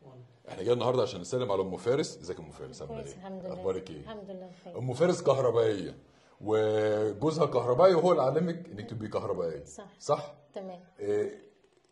احنا جاي النهارده عشان نسلم على ام فارس ازيك يا ام فارس عامله كويس ايه الحمد لله اخبارك ايه الحمد لله بخير ام فارس كهربائيه وجوزها كهربائي وهو اللي علمك انك تبقي كهربائيه صح. صح تمام إيه،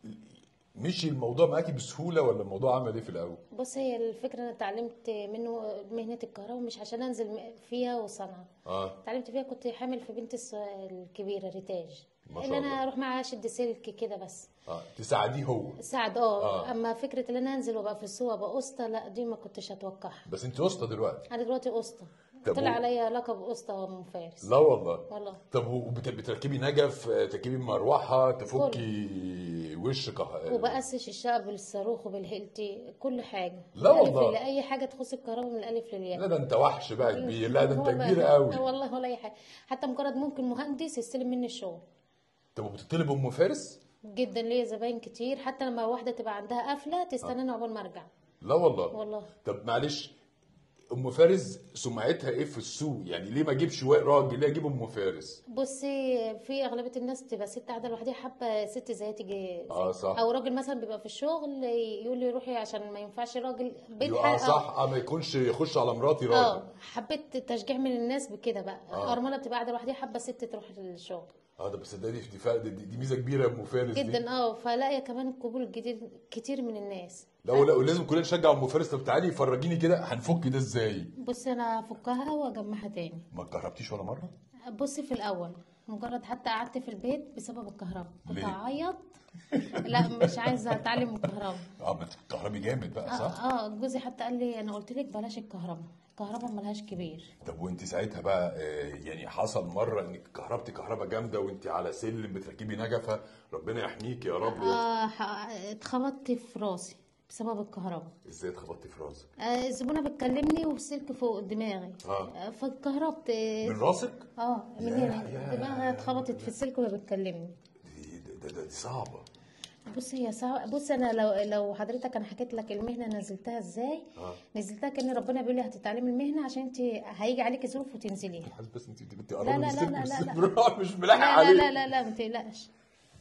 مشي الموضوع معاكي بسهوله ولا الموضوع عمل ايه في الاول بص هي الفكره انا اتعلمت منه مهنه الكهرباء مش عشان انزل فيها واصنعها اه اتعلمت فيها كنت حامل في بنتي الص- الكبيره ريتاج ما شاء ان انا الله. اروح معاها اشد سلك كده بس اه تساعديه هو ساعد اه آه. اما فكره ان انا انزل وابقى في السوق ابقى قسطه لا دي ما كنتش اتوقعها بس انت وسطى دلوقتي انا دلوقتي قسطه طب طلع و- عليا لقب قسطه من فارس لا والله والله طب وبتركبي نجف آه، تركبي مروحه تفكي وش كه... وبأسس الشقة بالصاروخ وبالهيلتي كل حاجة لا من الألف والله. للياء. أي حاجة تخص الكهرباء من الألف للياء لا ده انت وحش بقى كبير لا ده انت هو بقى- كبير قوي لا والله ولا اي حاجه حتى مجرد ممكن مهندس يستلم مني الشغل طب وبتطلب ام فارس جدا ليا زباين كتير حتى لما واحده تبقى عندها قفله تستناني عقبال ما ارجع لا والله والله طب معلش ام فارس سمعتها ايه في السوق يعني ليه ما اجيبش واق راجل ليه اجيب ام فارس بصي في اغلبيه الناس تبقى ست قاعده لوحدها حابه ست زي تيجي اه صح او راجل مثلا بيبقى في الشغل يقول لي روحي عشان ما ينفعش راجل بيت اه حق- صح اه ما يكونش يخش على مراتي راجل اه حبيت تشجيع من الناس بكده بقى آه. ارمله بتبقى قاعده لوحدها حابه ست تروح الشغل اه ده بس ده دي, دي, دي, دي ميزه كبيره يا ام فارس دي جدا اه فلاقيه كمان قبول كتير كتير من الناس لا ولا ولازم كلنا نشجع ام فارس طب تعالي فرجيني كده هنفك ده ازاي بص انا افكها واجمعها تاني ما جربتيش ولا مره بصي في الاول مجرد حتى قعدت في البيت بسبب الكهرباء كنت ليه؟ اعيط لا مش عايزه اتعلم الكهرباء اه ما الكهربي جامد بقى صح اه, آه جوزي حتى قال لي انا قلت لك بلاش الكهرباء الكهرباء ملهاش كبير طب وانت ساعتها بقى آه، يعني حصل مره انك كهربتي كهرباء جامده وانت على سلم بتركبي نجفه ربنا يحميك يا رب آه ح- اتخبطت في راسي بسبب الكهرباء ازاي اتخبطتي في راسك آه الزبونه بتكلمني والسلك فوق دماغي آه. آه فاتكهربت من راسك اه من يا- هنا يا- دماغي اتخبطت في السلك وهي بتكلمني دي, ده, ده, ده دي صعبه بص هي صعب بص انا لو لو حضرتك انا حكيت لك المهنه نزلتها ازاي اه نزلتها كان ربنا بيقول لي هتتعلمي المهنه عشان انت هيجي عليك ظروف وتنزليها حاسس بس انت انت لا، قربت لا، السلك لا، لا، لا. بالسلك مش ملاحق لا لا عليك لا لا لا ما تقلقش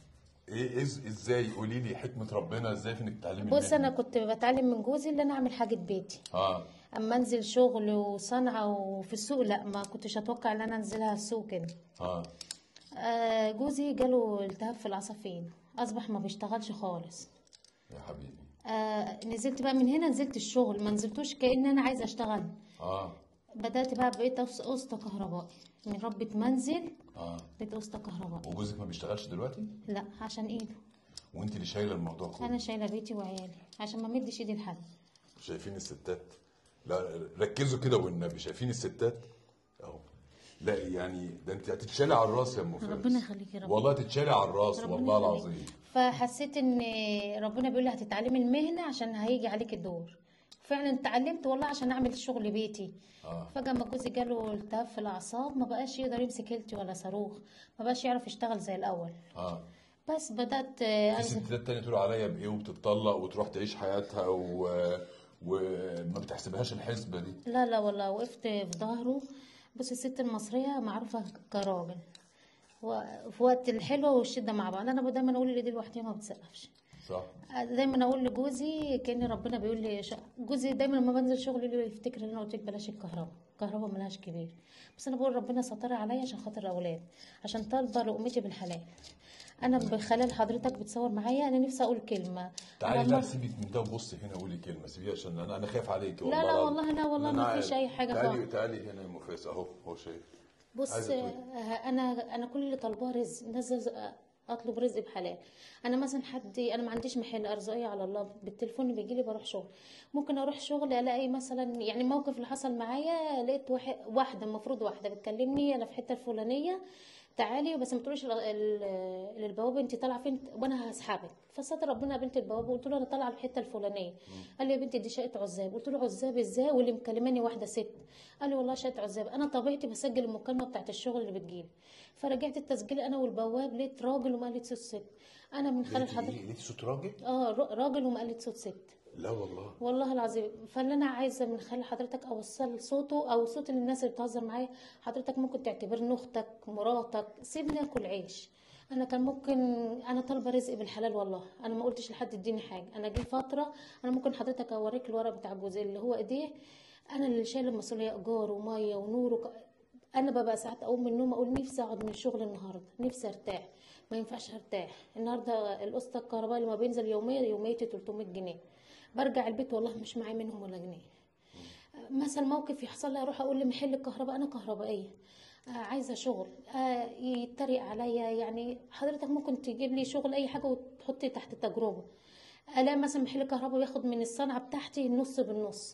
ايه إز- ازاي قولي لي حكمه ربنا ازاي في انك تتعلمي بص المهنة؟ انا كنت بتعلم من جوزي اللي انا اعمل حاجه بيتي اه اما انزل شغل وصنعه وفي السوق لا ما كنتش اتوقع ان انا انزلها السوق كده اه آه جوزي جاله التهاب في العصافين اصبح ما بيشتغلش خالص يا حبيبي آه نزلت بقى من هنا نزلت الشغل ما نزلتوش كأن انا عايزه اشتغل اه بدأت بقى بقيت أس- أسطى كهربائي من ربة منزل اه بقيت أسطى كهربائي وجوزك ما بيشتغلش دلوقتي لا عشان ايده وانت اللي شايله الموضوع كله انا شايله بيتي وعيالي عشان ما مدش ايدي لحد شايفين الستات لا ركزوا كده والنبي شايفين الستات اهو لا يعني ده انت هتتشالي على الراس يا ام فارس ربنا يخليك يا رب. والله تتشالي على الراس ربنا والله يخليك. العظيم فحسيت ان ربنا بيقول لي هتتعلمي المهنه عشان هيجي عليك الدور فعلا اتعلمت والله عشان اعمل شغل بيتي اه فجاه ما جوزي جاله التهاب في الاعصاب ما بقاش يقدر يمسك هيلتي ولا صاروخ ما بقاش يعرف يشتغل زي الاول اه بس بدات في انزل ستات تانية تقول عليا بايه وبتتطلق وتروح تعيش حياتها و... وما بتحسبهاش الحسبه دي لا لا والله وقفت في ظهره بص الست المصرية معروفة كراجل و- في وقت الحلوة والشدة مع بعض أنا دايما أقول اللي دي لوحدها ما بتسقفش صح دايما أقول لجوزي كأن ربنا بيقول لي ش... جوزي دايما لما بنزل شغل يقول لي يفتكر إن أنا قلت لك بلاش الكهرباء الكهرباء ملهاش كبير بس أنا بقول ربنا ستر عليا عشان خاطر الأولاد عشان طالبة لقمتي بالحلال أنا بخلال حضرتك بتصور معايا أنا نفسي أقول كلمة تعالي أنا لا مر- سيبك من ده وبصي هنا قولي كلمه سيبيها عشان انا انا خايف عليك لا لا العظيم. والله لا والله أنا ما عارف. فيش أي حاجة تعالي خالص تعالي هنا يا ام فارس اهو هو شايف بص عايزة تقولي. آه، انا انا كل اللي طالباه رزق نزل اطلب رزق بحلال انا مثلا حد انا ما عنديش محل ارزاقيه على الله بالتليفون بيجي لي بروح شغل ممكن اروح شغل الاقي مثلا يعني الموقف اللي حصل معايا لقيت واحد واحده المفروض واحده بتكلمني انا في الحته الفلانيه تعالي بس ما تقوليش ال- ال- للبوابه انت طالعه فين وانا هسحبك فستر ربنا قابلت البوابه قلت له انا طالعه الحته الفلانيه قال لي يا بنتي دي شقه عزاب قلت له عزاب ازاي واللي مكلماني واحده ست قال لي والله شقه عزاب انا طبيعتي بسجل المكالمه بتاعت الشغل اللي بتجيلي فرجعت التسجيل انا والبواب لقيت راجل وما قالت صوت ست انا من خلال لقيتي حضرتك ايه لقيتي صوت راجل اه را- راجل وما قالت صوت ست لا والله والله العظيم فاللي انا عايزه من خلال حضرتك اوصل صوته او صوت الناس اللي بتهزر معايا حضرتك ممكن تعتبرني اختك مراتك سيبني اكل عيش انا كان ممكن انا طالبه رزق بالحلال والله انا ما قلتش لحد اديني حاجه انا جه فتره انا ممكن حضرتك اوريك الورق بتاع جوزي اللي هو ايديه انا اللي شايله المسؤوليه ايجار وميه ونور وك... انا ببقى ساعات اقوم من النوم اقول نفسي اقعد من الشغل النهارده نفسي ارتاح ما ينفعش ارتاح النهارده القسط الكهربائي لما بينزل يوميا يوميتي 300 جنيه برجع البيت والله مش معايا منهم ولا جنيه مثلا موقف يحصل لي اروح اقول لمحل الكهرباء انا كهربائيه آه، عايزه شغل آه، يتريق عليا يعني حضرتك ممكن تجيب لي شغل اي حاجه وتحطي تحت تجربه الاقي مثلا محل الكهرباء بياخد من الصنعه بتاعتي النص بالنص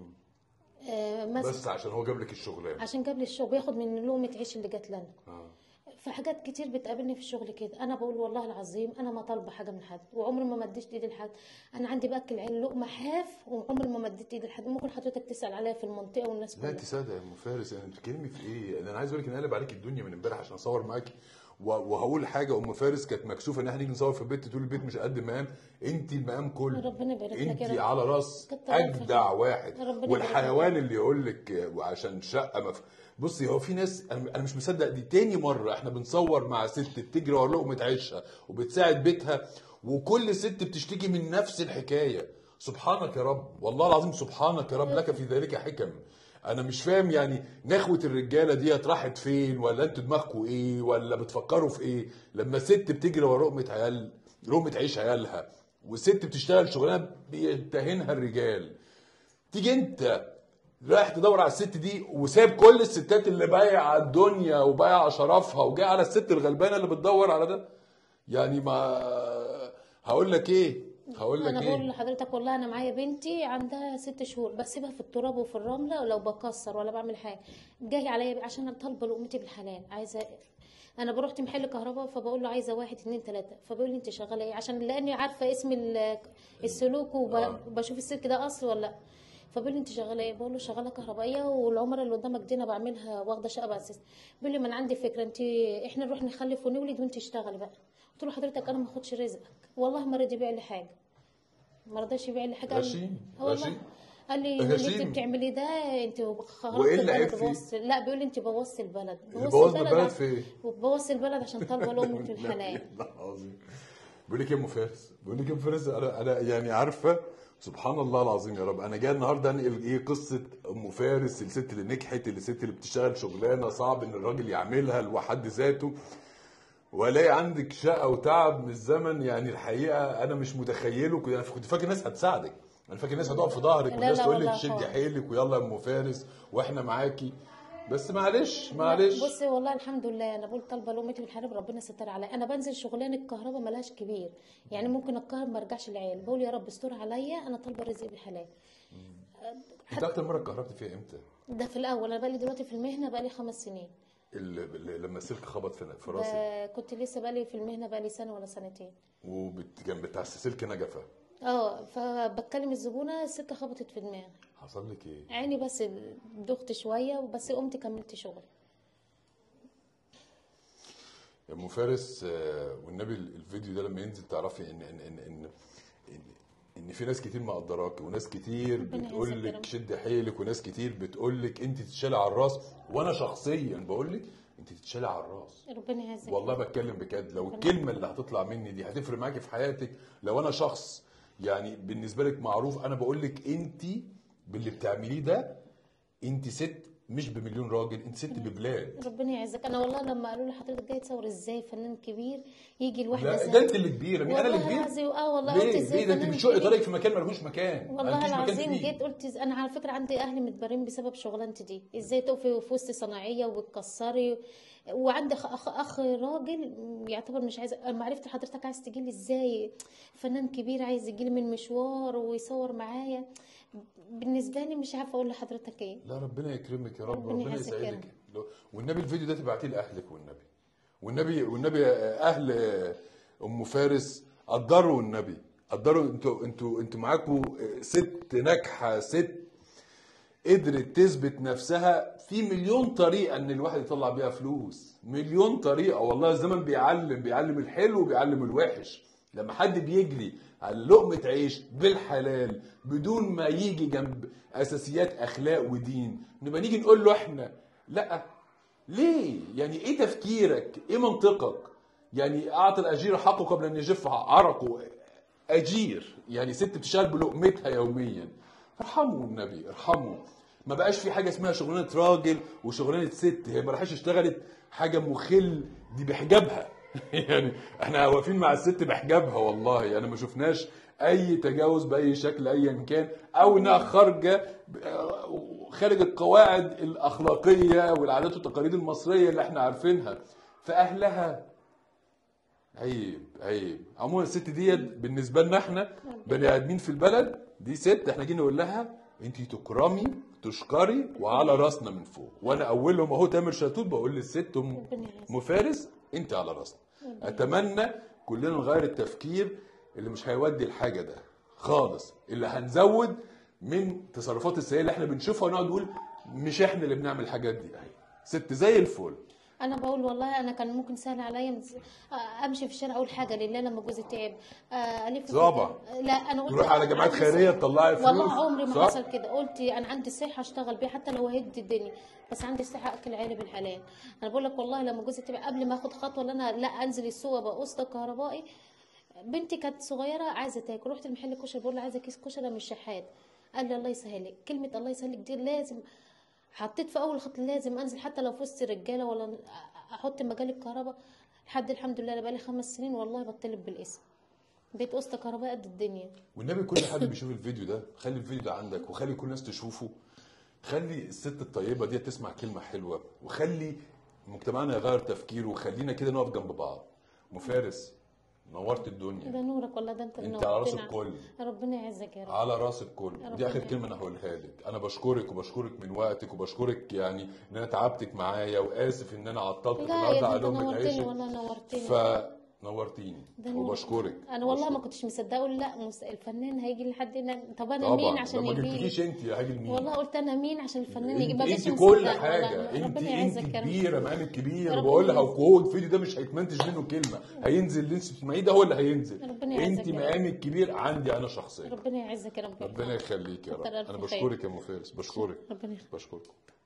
آه، مثلا بس عشان هو جاب لك الشغلانه عشان جاب لي الشغل بياخد من لقمه عيش اللي جات لنا آه. في حاجات كتير بتقابلني في الشغل كده انا بقول والله العظيم انا ما طالبه حاجه من حد وعمري ما مديت ايدي لحد انا عندي باكل عيل لقمه حاف وعمري ما مديت ايدي لحد ممكن حضرتك تسال عليا في المنطقه والناس لا كلها انت ساده يا ام فارس انا بتتكلمي في ايه؟ انا عايز اقول لك ان قلب عليك الدنيا من امبارح عشان اصور معاكي و- وهقول حاجه ام فارس كانت مكسوفه ان احنا نيجي نصور في البيت تقول البيت مش قد المقام انت المقام كله ربنا يبارك لك انت يا رب. على راس كتر ألف اجدع خير. واحد ربنا يبارك والحيوان اللي يقول لك وعشان شقه مف... بصي هو في ناس انا أنا مش مصدق دي تاني مره احنا بنصور مع ست بتجري ورا لقمه عيشها وبتساعد بيتها وكل ست بتشتكي من نفس الحكايه سبحانك يا رب والله العظيم سبحانك يا رب لك في ذلك حكم انا مش فاهم يعني نخوه الرجاله ديت راحت فين ولا انتوا دماغكم ايه ولا بتفكروا في ايه لما ست بتجري ورا لقمه عيال لقمه عيش عيالها وست بتشتغل شغلانه بيمتهنها الرجال تيجي انت رايح تدور على الست دي وساب كل الستات اللي بايعه الدنيا وبايعه شرفها وجاي على الست الغلبانه اللي بتدور على ده يعني ما هقول لك ايه هقول لك انا بقول ايه لحضرتك والله انا معايا بنتي عندها ست شهور بسيبها في التراب وفي الرمله ولو بكسر ولا بعمل حاجه جاي عليا عشان انا طالبه لقمتي بالحلال عايزه انا بروح محل كهرباء فبقول له عايزه واحد اتنين تلاته فبيقول لي انت شغاله ايه عشان لاني عارفه اسم ال- السلوك وبشوف السلك ده اصل ولا لا فبيقول لي انت شغاله ايه بقول له شغاله كهربائيه والعمره اللي قدامك دي انا بعملها واخده شقه باساس بيقول لي ما انا عندي فكره انت احنا نروح نخلف ونولد وانت اشتغلي بقى قلت له حضرتك انا ما اخدش رزقك والله ما رضي يبيع لي حاجه ما رضاش يبيع لي حاجه قال لي- غشيم، آه والله. غشيم. قال لي اللي انت غشيم. بتعملي ده انت خربت وإيه اللي عيب البلد فيه؟ بوظت لا بيقول لي انت بوظت البلد اللي بوظ البلد عش- في ايه؟ بوظت البلد عشان طالبه لقمه الحلال لا العظيم بقول لك يا ام فارس بقول لك يا ام فارس انا انا يعني عارفه سبحان الله العظيم يا رب انا جاي النهارده انقل ايه قصه ام فارس الست اللي نجحت اللي الست اللي بتشتغل شغلانه صعب ان الراجل يعملها لوحد ذاته والاقي عندك شقه وتعب من الزمن يعني الحقيقه انا مش متخيله كنت- انا كنت فاكر الناس هتساعدك انا فاكر الناس هتقف في ظهرك لا، والناس لا تقول لك والله شدي خالص. حيلك ويلا يا ام فارس واحنا معاكي بس معلش معلش بصي والله الحمد لله انا بقول طالبه لقمتي بالحلال ربنا ستر عليا انا بنزل شغلانه الكهرباء ملهاش كبير يعني ممكن الكهرباء ما ارجعش العيال بقول يا رب استر عليا انا طالبه رزق بالحلال انت اكتر مره اتكهربت فيها امتى؟ ده في الاول انا بقالي دلوقتي في المهنه بقالي خمس سنين ال- ال- لما السلك خبط في في راسك ده كنت لسه بقالي في المهنه بقالي سنه ولا سنتين وكان بتاع السلك نجفه اه فبتكلم الزبونه السكه خبطت في دماغي حصل لك ايه؟ عيني بس دخت شويه وبس قمت كملت شغل يا ام فارس آه، والنبي ال- الفيديو ده لما ينزل تعرفي ان ان ان ان, إن, إن في ناس كتير مقدراك وناس كتير ربنا بتقول يعزك يا لك رب. شد حيلك وناس كتير بتقول لك انت تتشالي على الراس وانا شخصيا بقول لك انت تتشالي على الراس ربنا يعزك والله بتكلم بجد لو الكلمه اللي هتطلع مني دي هتفرق معاكي في حياتك لو انا شخص يعني بالنسبه لك معروف انا بقول لك انت باللي بتعمليه ده انت ست مش بمليون راجل انت ست ببلاد ربنا يعزك انا والله لما قالوا لي حضرتك جاي تصور ازاي فنان كبير يجي لوحده لا زي ده انت اللي كبيره مين انا اللي والله كبير العظيم اه والله قلت ليه ازاي ليه ده انت فنان بتشقي كبير؟ طريقك في مكان ملهوش مكان والله مالكيش مكان العظيم فيه. جيت قلت إز- انا على فكره عندي اهلي متبرين بسبب شغلانتي دي ازاي تقفي في وسط صناعيه وتكسري وعندي اخ اخ, أخ راجل يعتبر مش عايز اما عرفت حضرتك عايز تجيلي ازاي فنان كبير عايز يجيلي من مشوار ويصور معايا بالنسبه لي مش عارفه اقول لحضرتك ايه لا ربنا يكرمك يا رب ربنا ربنا يعزك يا يسعدك لو- والنبي الفيديو ده تبعتيه لاهلك والنبي والنبي والنبي اهل ام فارس قدروا النبي قدروا انتوا انتوا انتوا معاكم ست ناجحه ست قدرت تثبت نفسها في مليون طريقه ان الواحد يطلع بيها فلوس مليون طريقه والله الزمن بيعلم بيعلم الحلو وبيعلم الوحش لما حد بيجري على لقمه عيش بالحلال بدون ما يجي جنب اساسيات اخلاق ودين نبقى نيجي نقول له احنا لا ليه يعني ايه تفكيرك ايه منطقك يعني اعطى الاجير حقه قبل ان يجف عرقه اجير يعني ست بتشتغل بلقمتها يوميا ارحموا النبي ارحموا ما بقاش في حاجه اسمها شغلانه راجل وشغلانه ست هي ما راحش اشتغلت حاجه مخل دي بحجابها يعني احنا واقفين مع الست بحجابها والله يعني ما شفناش اي تجاوز باي شكل ايا كان او انها خارجه خارج القواعد الاخلاقيه والعادات والتقاليد المصريه اللي احنا عارفينها فاهلها عيب عيب عموما الست ديت بالنسبه لنا احنا بني ادمين في البلد دي ست احنا جينا نقول لها انت تكرمي تشكري وعلى راسنا من فوق وانا اولهم اهو تامر شاتوت بقول للست ام ربنا يعزك. ام فارس انت على راسنا اتمنى كلنا نغير التفكير اللي مش هيودي الحاجه ده خالص اللي هنزود من تصرفات السيئه اللي احنا بنشوفها ونقعد نقول مش احنا اللي بنعمل الحاجات دي اهي ست زي الفل انا بقول والله انا كان ممكن سهل عليا مز- امشي في الشارع اقول حاجه لله لما جوزي تعب آه، الف في- طبعا. لا انا قلت تروح على جمعيات عندي خيريه صحة. تطلعي فلوس والله عمري ما صح؟ حصل كده قلت انا عندي صحه اشتغل بيها حتى لو هد الدنيا بس عندي صحه اكل عيالي بالحلال انا بقول لك والله لما جوزي تعب قبل ما اخد خطوه ان انا لا انزل السوق ابقى اسطى كهربائي بنتي كانت صغيره عايزه تاكل رحت المحل كشري بقول له عايزه كيس كشري من الشحات قال لي الله يسهلك كلمه الله يسهلك دي لازم حطيت في اول خط لازم انزل حتى لو في وسط رجاله ولا احط مجال الكهرباء لحد الحمد لله انا بقالي خمس سنين والله بطلب بالاسم بقيت اسطى كهرباء قد الدنيا والنبي كل حد بيشوف الفيديو ده خلي الفيديو ده عندك وخلي كل الناس تشوفه خلي الست الطيبه دي تسمع كلمه حلوه وخلي مجتمعنا يغير تفكيره وخلينا كده نقف جنب بعض مفارس نورت الدنيا ده نورك والله ده انت انت على راس منورتنا. الكل ربنا يعزك يا رب على راس الكل ربنا دي اخر يعينك. كلمه انا هقولها لك انا بشكرك وبشكرك من وقتك وبشكرك يعني ان انا تعبتك معايا واسف ان انا عطلتك لا يا النهارده دي على انت لقمه نورتني عيشك والله نورتني فنورتيني ده نورك. وبشكرك انا والله ما وبشكرك. كنتش مصدقه اقول لا مس- الفنان هيجي لحد هنا طب انا طبعا مين عشان لما يجي جبتكيش لي انت هاجي لمين والله قلت انا مين عشان الفنان يجي انت, ما بقتش انت كل مصدقة حاجه والله. انت ربنا انت يعزك يا رب كبيره مقامك كبير ربنا وبقول لها يعزك. وهو الفيديو ده مش هيتمنتج منه كلمه هينزل اللي انت بتسمعيه ده هو اللي هينزل ربنا يعزك انت يا رب. مقامك كبير عندي انا شخصيا ربنا يعزك يا رب ربنا يخليك يا رب كتر ألف انا خير. بشكرك يا ام فارس بشكرك ربنا يخليك بشكرك